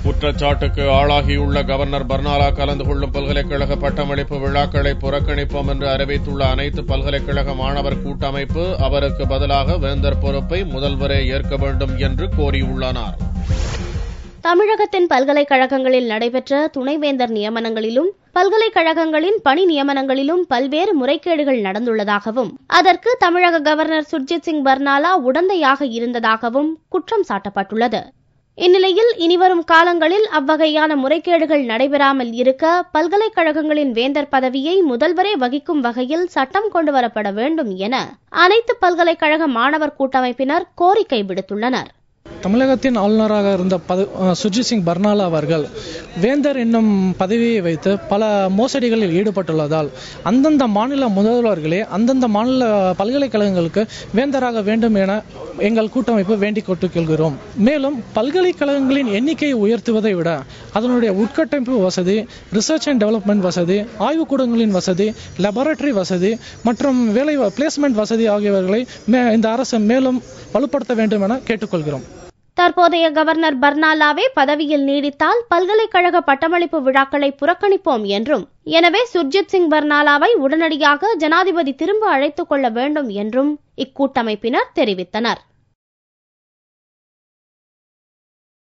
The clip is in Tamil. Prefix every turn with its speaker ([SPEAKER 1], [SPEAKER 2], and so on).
[SPEAKER 1] குற்றச்சாட்டுக்கு ஆளாகியுள்ள கவர்னர் பர்னாலா கலந்து கொள்ளும் பல்கலைக்கழக பட்டமளிப்பு விழாக்களை புறக்கணிப்போம் என்று அறிவித்துள்ள அனைத்து பல்கலைக்கழக மாணவர் கூட்டமைப்பு அவருக்கு பதிலாக வேந்தர் பொறுப்பை முதல்வரே ஏற்க வேண்டும் என்று கோரியுள்ளனர்
[SPEAKER 2] தமிழகத்தின் பல்கலைக்கழகங்களில் நடைபெற்ற துணைவேந்தர் நியமனங்களிலும் பல்கலைக்கழகங்களின் பணி நியமனங்களிலும் பல்வேறு முறைகேடுகள் நடந்துள்ளதாகவும் அதற்கு தமிழக கவர்னர் சுர்ஜித் சிங் பர்னாலா உடந்தையாக இருந்ததாகவும் குற்றம் சாட்டப்பட்டுள்ளது இந்நிலையில் இனிவரும் காலங்களில் அவ்வகையான முறைகேடுகள் நடைபெறாமல் இருக்க பல்கலைக்கழகங்களின் வேந்தர் பதவியை முதல்வரே வகிக்கும் வகையில் சட்டம் கொண்டுவரப்பட வேண்டும் என அனைத்து பல்கலைக்கழக மாணவர் கூட்டமைப்பினர் கோரிக்கை விடுத்துள்ளனர்
[SPEAKER 3] தமிழகத்தின் ஆளுநராக இருந்த பத சுர்ஜித் சிங் பர்னாலா அவர்கள் வேந்தர் என்னும் பதவியை வைத்து பல மோசடிகளில் ஈடுபட்டுள்ளதால் அந்தந்த மாநில முதல்வர்களே அந்தந்த மாநில பல்கலைக்கழகங்களுக்கு வேந்தராக வேண்டும் என எங்கள் கூட்டமைப்பு வேண்டிக் கொள்கிறோம் மேலும் பல்கலைக்கழகங்களின் எண்ணிக்கையை உயர்த்துவதை விட அதனுடைய உட்கட்டமைப்பு வசதி ரிசர்ச் அண்ட் டெவலப்மெண்ட் வசதி ஆய்வுக்கூடங்களின் வசதி லெபார்டரி வசதி மற்றும் வேலை பிளேஸ்மெண்ட் வசதி ஆகியவர்களை இந்த அரசு மேலும் வலுப்படுத்த வேண்டும் என கேட்டுக்கொள்கிறோம்
[SPEAKER 2] தற்போதைய கவர்னர் பர்னாலாவே பதவியில் நீடித்தால் பல்கலைக்கழக பட்டமளிப்பு விழாக்களை புறக்கணிப்போம் என்றும் எனவே சுர்ஜித் சிங் பர்னாலாவை உடனடியாக ஜனாதிபதி திரும்ப அழைத்துக் கொள்ள வேண்டும் என்றும் இக்கூட்டமைப்பினர் தெரிவித்தனர்